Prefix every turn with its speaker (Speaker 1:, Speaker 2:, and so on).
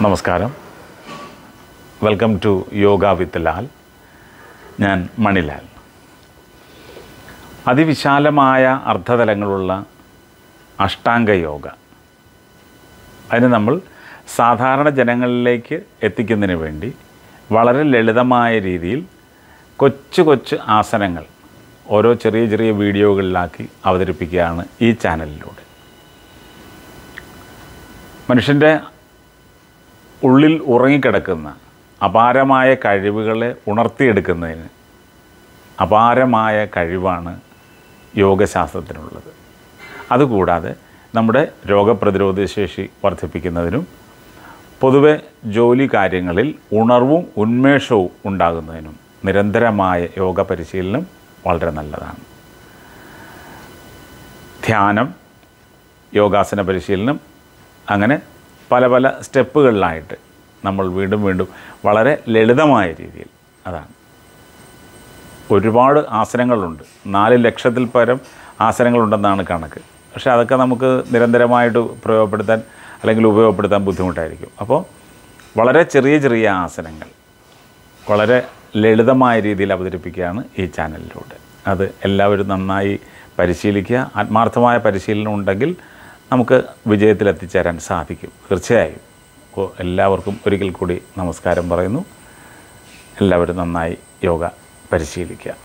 Speaker 1: നമസ്കാരം welcome to yoga with Lal ഞാൻ മണിലാൽ അതിവിശാലമായ അർത്ഥതലങ്ങളുള്ള അഷ്ടാംഗ യോഗ അതിന് നമ്മൾ സാധാരണ ജനങ്ങളിലേക്ക് എത്തിക്കുന്നതിന് വേണ്ടി വളരെ ലളിതമായ രീതിയിൽ കൊച്ചു കൊച്ചു ആസനങ്ങൾ ഓരോ ചെറിയ ചെറിയ വീഡിയോകളിലാക്കി അവതരിപ്പിക്കുകയാണ് ഈ ചാനലിലൂടെ മനുഷ്യൻ്റെ ഉള്ളിൽ ഉറങ്ങിക്കിടക്കുന്ന അപാരമായ കഴിവുകളെ ഉണർത്തിയെടുക്കുന്നതിന് അപാരമായ കഴിവാണ് യോഗശാസ്ത്രത്തിനുള്ളത് അതുകൂടാതെ നമ്മുടെ രോഗപ്രതിരോധ ശേഷി വർദ്ധിപ്പിക്കുന്നതിനും പൊതുവെ ജോലി കാര്യങ്ങളിൽ ഉണർവും ഉന്മേഷവും ഉണ്ടാകുന്നതിനും നിരന്തരമായ യോഗ പരിശീലനം വളരെ നല്ലതാണ് ധ്യാനം യോഗാസന പരിശീലനം അങ്ങനെ പല പല സ്റ്റെപ്പുകളിലായിട്ട് നമ്മൾ വീണ്ടും വീണ്ടും വളരെ ലളിതമായ രീതിയിൽ അതാണ് ഒരുപാട് ആസനങ്ങളുണ്ട് നാല് ലക്ഷത്തിൽ പരം ആസനങ്ങളുണ്ടെന്നാണ് കണക്ക് പക്ഷേ അതൊക്കെ നമുക്ക് നിരന്തരമായിട്ട് പ്രയോഗപ്പെടുത്താൻ അല്ലെങ്കിൽ ഉപയോഗപ്പെടുത്താൻ ബുദ്ധിമുട്ടായിരിക്കും അപ്പോൾ വളരെ ചെറിയ ചെറിയ ആസനങ്ങൾ വളരെ ലളിതമായ രീതിയിൽ അവതരിപ്പിക്കുകയാണ് ഈ ചാനലിലൂടെ അത് എല്ലാവരും നന്നായി പരിശീലിക്കുക ആത്മാർത്ഥമായ പരിശീലനം ഉണ്ടെങ്കിൽ നമുക്ക് വിജയത്തിലെത്തിച്ചേരാൻ സാധിക്കും തീർച്ചയായും അപ്പോൾ എല്ലാവർക്കും ഒരിക്കൽ കൂടി നമസ്കാരം പറയുന്നു എല്ലാവരും നന്നായി യോഗ പരിശീലിക്കുക